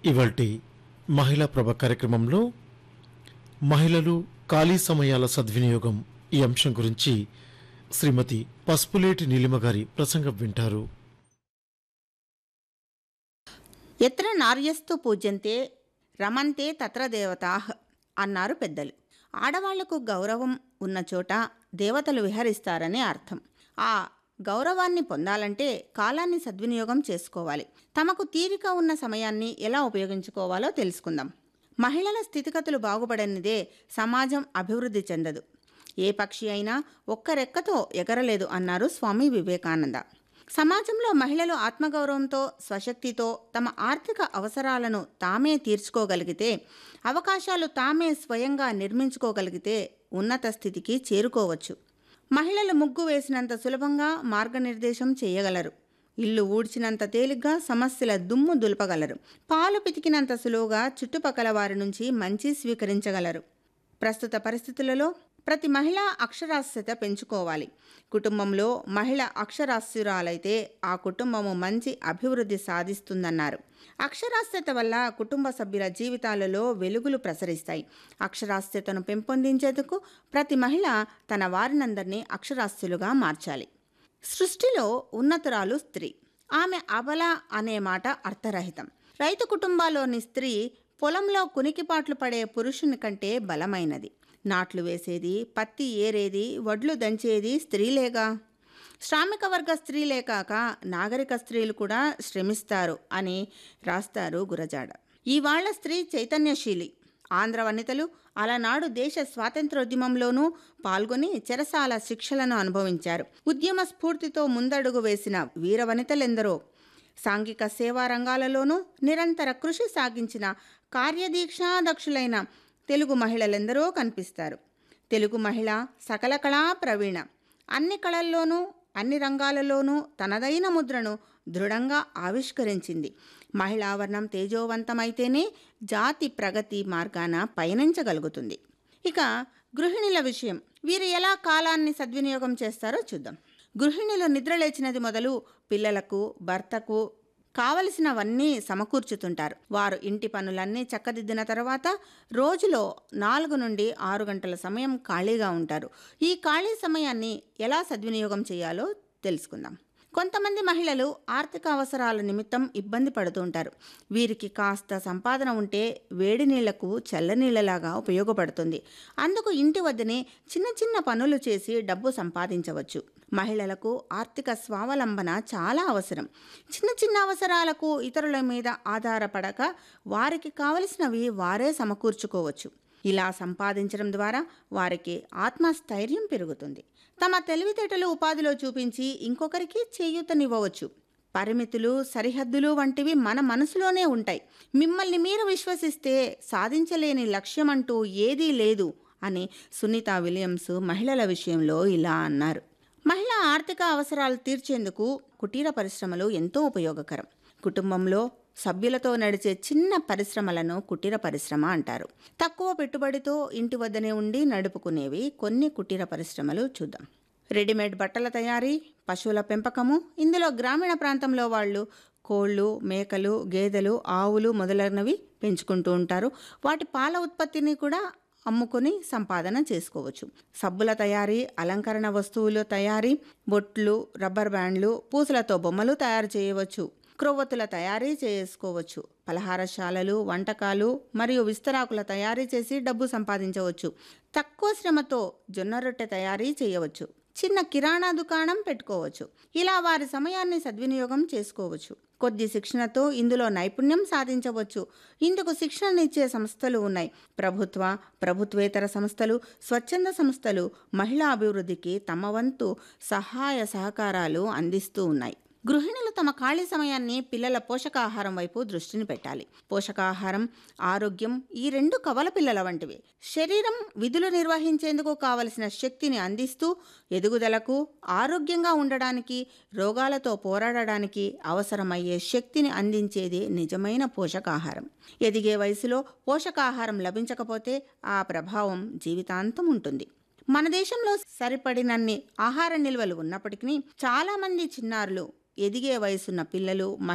ఇవాల్టి మహిళా ప్రభ కార్యక్రమంలో మహిళలు ఖాళీ సమయాల సద్వినియోగం ఈ అంశం గురించి శ్రీమతి పసుపులేటి నీలిమ గారి ప్రసంగం వింటారు ఎత్ర నార్యస్తు పూజ్యంతే రమంతే తత్ర దేవతా అన్నారు పెద్దలు ఆడవాళ్లకు గౌరవం ఉన్న చోట దేవతలు విహరిస్తారని అర్థం ఆ గౌరవాన్ని పొందాలంటే కాలాన్ని సద్వినియోగం చేసుకోవాలి తమకు తీరిక ఉన్న సమయాన్ని ఎలా ఉపయోగించుకోవాలో తెలుసుకుందాం మహిళల స్థితిగతులు బాగుపడనిదే సమాజం అభివృద్ధి చెందదు ఏ పక్షి అయినా ఒక్క రెక్కతో ఎగరలేదు అన్నారు స్వామి వివేకానంద సమాజంలో మహిళలు ఆత్మగౌరవంతో స్వశక్తితో తమ ఆర్థిక అవసరాలను తామే తీర్చుకోగలిగితే అవకాశాలు తామే స్వయంగా నిర్మించుకోగలిగితే ఉన్నత స్థితికి చేరుకోవచ్చు మహిళలు ముగ్గు వేసినంత సులభంగా మార్గనిర్దేశం చేయగలరు ఇల్లు ఊడ్చినంత తేలిగ్గా సమస్యల దుమ్ము దులపగలరు పాలు పితికినంత సులువుగా చుట్టుపక్కల వారి నుంచి మంచి స్వీకరించగలరు ప్రస్తుత పరిస్థితులలో ప్రతి మహిళ అక్షరాస్యత పెంచుకోవాలి కుటుంబంలో మహిళ అక్షరాస్యురాలైతే ఆ కుటుంబము మంచి అభివృద్ధి సాధిస్తుందన్నారు అక్షరాస్యత వల్ల కుటుంబ సభ్యుల జీవితాలలో వెలుగులు ప్రసరిస్తాయి అక్షరాస్యతను పెంపొందించేందుకు ప్రతి మహిళ తన వారినందరినీ అక్షరాస్యులుగా మార్చాలి సృష్టిలో ఉన్నతురాలు స్త్రీ ఆమె అబల అనే మాట అర్థరహితం రైతు కుటుంబాల్లోని స్త్రీ పొలంలో కునికిపాట్లు పడే పురుషుని కంటే బలమైనది నాట్లు వేసేది పత్తి ఏరేది వడ్లు దంచేది స్త్రీలేగా శ్రామిక వర్గ స్త్రీలే కాక నాగరిక స్త్రీలు కూడా శ్రమిస్తారు అని రాస్తారు గురజాడ ఇవాళ్ల స్త్రీ చైతన్యశీలి ఆంధ్ర వనితలు అలనాడు దేశ స్వాతంత్రోద్యమంలోనూ పాల్గొని చెరసాల శిక్షలను అనుభవించారు ఉద్యమ స్ఫూర్తితో ముందడుగు వేసిన వీర వనితలెందరో సాంఘిక సేవా రంగాలలోనూ నిరంతర కృషి సాగించిన కార్యదీక్షాదక్షులైన తెలుగు మహిళలెందరో కనిపిస్తారు తెలుగు మహిళ సకల కళా ప్రవీణ అన్ని కళల్లోనూ అన్ని రంగాలలోనూ తనదైన ముద్రను దృఢంగా ఆవిష్కరించింది మహిళావర్ణం తేజోవంతమైతేనే జాతి ప్రగతి మార్గాన పయనించగలుగుతుంది ఇక గృహిణుల విషయం వీరు ఎలా కాలాన్ని సద్వినియోగం చేస్తారో చూద్దాం గృహిణులు నిద్రలేచినది మొదలు పిల్లలకు భర్తకు కావలసినవన్నీ సమకూర్చుతుంటారు వారు ఇంటి పనులన్నీ చక్కదిద్దిన తర్వాత రోజులో నాలుగు నుండి ఆరు గంటల సమయం ఖాళీగా ఉంటారు ఈ ఖాళీ సమయాన్ని ఎలా సద్వినియోగం చేయాలో తెలుసుకుందాం కొంతమంది మహిళలు ఆర్థిక అవసరాల నిమిత్తం ఇబ్బంది పడుతూ ఉంటారు వీరికి కాస్త సంపాదన ఉంటే వేడి నీళ్లకు చల్లనీళ్ళలాగా ఉపయోగపడుతుంది అందుకు ఇంటి వద్దనే చిన్న చిన్న పనులు చేసి డబ్బు సంపాదించవచ్చు మహిళలకు ఆర్థిక స్వావలంబన చాలా అవసరం చిన్న చిన్న అవసరాలకు ఇతరుల మీద ఆధారపడక వారికి కావలసినవి వారే సమకూర్చుకోవచ్చు ఇలా సంపాదించడం ద్వారా వారికి ఆత్మస్థైర్యం పెరుగుతుంది తమ తెలివితేటలు ఉపాధిలో చూపించి ఇంకొకరికి చేయూతనివ్వవచ్చు పరిమితులు సరిహద్దులు వంటివి మన మనసులోనే ఉంటాయి మిమ్మల్ని మీరు విశ్వసిస్తే సాధించలేని లక్ష్యం అంటూ ఏదీ లేదు అని సునీత విలియమ్స్ మహిళల విషయంలో ఇలా అన్నారు మహిళా ఆర్థిక అవసరాలు తీర్చేందుకు కుటీర పరిశ్రమలు ఎంతో ఉపయోగకరం కుటుంబంలో సభ్యులతో నడిచే చిన్న పరిశ్రమలను కుటీర పరిశ్రమ అంటారు తక్కువ పెట్టుబడితో ఇంటి వద్దనే ఉండి నడుపుకునేవి కొన్ని కుటీర పరిశ్రమలు చూద్దాం రెడీమేడ్ బట్టల తయారీ పశువుల పెంపకము ఇందులో గ్రామీణ ప్రాంతంలో వాళ్ళు కోళ్ళు మేకలు గేదెలు ఆవులు మొదలైనవి పెంచుకుంటూ ఉంటారు వాటి పాల ఉత్పత్తిని కూడా అమ్ముకొని సంపాదన చేసుకోవచ్చు సబ్బుల తయారీ అలంకరణ వస్తువుల తయారీ బొట్లు రబ్బర్ బ్యాండ్లు పూసలతో బొమ్మలు తయారు చేయవచ్చు క్రొవ్వొత్తుల తయారీ చేసుకోవచ్చు పలహారశాలలు వంటకాలు మరియు విస్తరాకుల తయారీ చేసి డబ్బు సంపాదించవచ్చు తక్కువ శ్రమతో జొన్న రొట్టె తయారీ చేయవచ్చు చిన్న కిరాణా దుకాణం పెట్టుకోవచ్చు ఇలా వారి సమయాన్ని సద్వినియోగం చేసుకోవచ్చు కొద్ది శిక్షణతో ఇందులో నైపుణ్యం సాధించవచ్చు ఇందుకు శిక్షణనిచ్చే సంస్థలు ఉన్నాయి ప్రభుత్వ ప్రభుత్వేతర సంస్థలు స్వచ్ఛంద సంస్థలు మహిళా అభివృద్ధికి తమ వంతు సహాయ సహకారాలు అందిస్తూ ఉన్నాయి గృహిణులు తమ ఖాళీ సమయాన్ని పిల్లల పోషకాహారం వైపు దృష్టిని పెట్టాలి పోషకాహారం ఆరోగ్యం ఈ రెండు కవల పిల్లల వంటివి శరీరం విధులు నిర్వహించేందుకు కావలసిన శక్తిని అందిస్తూ ఎదుగుదలకు ఆరోగ్యంగా ఉండడానికి రోగాలతో పోరాడడానికి అవసరమయ్యే శక్తిని అందించేది నిజమైన పోషకాహారం ఎదిగే వయసులో పోషకాహారం లభించకపోతే ఆ ప్రభావం జీవితాంతం ఉంటుంది మన దేశంలో సరిపడినన్ని ఆహార నిల్వలు ఉన్నప్పటికీ చాలామంది చిన్నారులు ఎదిగే వయసున్న పిల్లలు